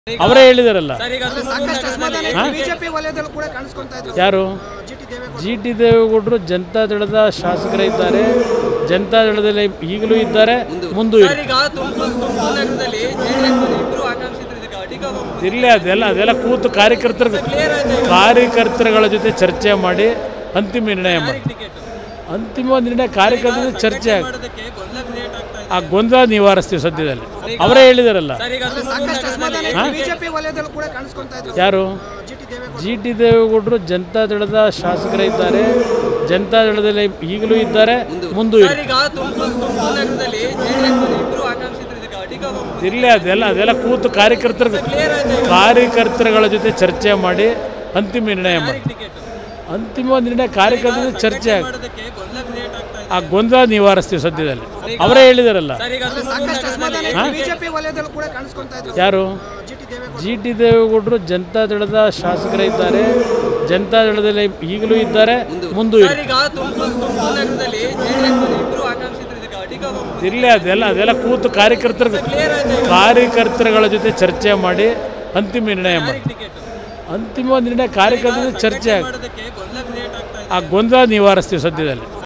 ಅವರೇ ಹೇಳಿದಾರಲ್ಲ ಸಾಕಷ್ಟು ಅಸಮಾಧಾನ ಬಿಜೆಪಿ ವಲಯದಲ್ಲೂ ಕೂಡ ಕಾಣಿಸ್ಕೊಂತಾ ಇದ್ರು ಯಾರು G T Devegowda G T ದೇವೇಗೌಡರು ಜನತಾದಳದ ಶಾಸಕರಿದ್ದಾರೆ ಜನತಾದಳದಲ್ಲಿ ಈಗಲೂ ಇದ್ದಾರೆ ಮುಂದೂ ಇರ್ತಾರೆ ಈಗ ತುಮಕೂರು ತುಮಕೂರು ನಗರದಲ್ಲಿ ಜೆಡಿಎಸ್ ಇಬ್ಬರು ಆಕಾಂಕ್ಷಿತರು ಇದಕ್ಕೆ ಅಡಿಗ ಇರಲಿ ಅದೆಲ್ಲ ಅದೆಲ್ಲ ಕೂತು ಕಾರ್ಯಕರ್ತರ ಕ್ಲಿಯರ್ ಆಯ್ತು ಕಾರ್ಯಕರ್ತರುಗಳ ಜೊತೆ ಚರ್ಚೆ ಮಾಡಿ ಅಂತಿಮ ನಿರ್ಣಯ ಮಾಡಿ ಟಿಕೆಟ್ ಅಂತಿಮ ನಿರ್ಣಯ ಕಾರ್ಯಕರ್ತರ ಜೊತೆ ಚರ್ಚೆ ಆಗಿ ಮಾಡೋದಕ್ಕೆ ಗೊಂದಲ ಕ್ರಿಯೇಟ್ ಆಗ್ತಾ ಇದೆ ಆ ಗೊಂದಲ ನಿವಾರಿಸ್ತೀವಿ ಸದ್ಯದಲ್ಲಿ ಅವರೇ ಹೇಳಿದಾರಲ್ಲ ಸರ್ ಈಗ ಸಾಕಷ್ಟು ಅಸಮಾಧಾನ ಬಿಜೆಪಿ ವಲಯದಲ್ಲೂ ಕೂಡ ಕಾಣಿಸ್ಕೊಂತಾ ಇದ್ರು ಯಾರು G T Devegowda G T ದೇವೇಗೌಡರು ಜನತಾದಳದ ಶಾಸಕರಿದ್ದಾರೆ ಜನತಾದಳದಲ್ಲಿ ಈಗಲೂ ಇದ್ದಾರೆ ಮುಂದೂ ಇರ್ತಾರೆ ಈಗ ತುಮಕೂರು ತುಮಕೂರು ನಗರದಲ್ಲಿ ಜೆಡಿಎಸ್ ಇಬ್ಬರು ಆಕಾಂಕ್ಷಿತರು ಇದಕ್ಕೆ ಅಡಿಗ ಇರಲಿ ಅದೆಲ್ಲ ಅದೆಲ್ಲ ಕೂತು ಕಾರ್ಯಕರ್ತರ ಕ್ಲಿಯರ್ ಆಯ್ತು ಕಾರ್ಯಕರ್ತರುಗಳ ಜೊತೆ ಚರ್ಚೆ ಮಾಡಿ ಅಂತಿಮ ನಿರ್ಣಯ ಮಾಡಿ ಟಿಕೆಟ್ ಅಂತಿಮ ನಿರ್ಣಯ ಕಾರ್ಯಕರ್ತರ ಜೊತೆ ಚರ್ಚೆ ಆಗಿ ಮಾಡೋದಕ್ಕೆ ಗೊಂದಲ ಕ್ರಿಯೇಟ್ ಆಗ್ತಾ ಇದೆ ಆ ಗೊಂದಲ ನಿವಾರಿಸ್ತೀವಿ ಸದ್ಯದಲ್ಲಿ ಅವರೇ ಹೇಳಿದಾರಲ್ಲ ಸರ್ ಈಗ ಸಾಕಷ್ಟು ಅಸಮಾಧಾನ ಬಿಜೆಪಿ ವಲಯದಲ್ಲೂ ಕೂಡ ಕಾಣಿಸ್ಕೊಂತಾ ಇದ್ರು ಯಾರು G T Devegowda G T ದೇವೇಗೌಡರು ಜನತಾದಳದ ಶಾಸಕರಿದ್ದಾರೆ ಜನತಾದಳದಲ್ಲಿ ಈಗಲೂ ಇದ್ದಾರೆ ಮುಂದೂ ಇರ್ತಾರೆ ಈಗ ತುಮಕೂರು ತುಮಕೂರು ನಗರದಲ್ಲಿ ಜೆಡಿಎಸ್ ಇಬ್ಬರು ಆಕಾಂಕ್ಷಿತರು ಇದಕ್ಕೆ ಅಡಿಗ ಇರಲಿ ಅದೆಲ್ಲ ಅದೆಲ್ಲ ಕೂತು ಕಾರ್ಯಕರ್ತರ ಕ್ಲಿಯರ್ ಆಯ್ತು ಕಾರ್ಯಕರ್ತರುಗಳ ಜೊತೆ ಚರ್ಚೆ ಮಾಡಿ ಅಂತಿಮ ನಿರ್ಣಯ ಮಾಡಿ ಟಿಕೆಟ್ ಅಂತಿಮ ನಿರ್ಣಯ ಕಾರ್ಯಕರ್ತರ ಜೊತೆ ಚರ್ಚೆ ಆಗಿ ಮಾಡೋದಕ್ಕೆ ಗೊಂದಲ ಕ್ರಿಯೇಟ್ ಆಗ್ತಾ ಇದೆ ಆ ಗೊಂದಲ ನಿವಾರಿಸ್ತೀವಿ ಸದ್ಯದಲ್ಲಿ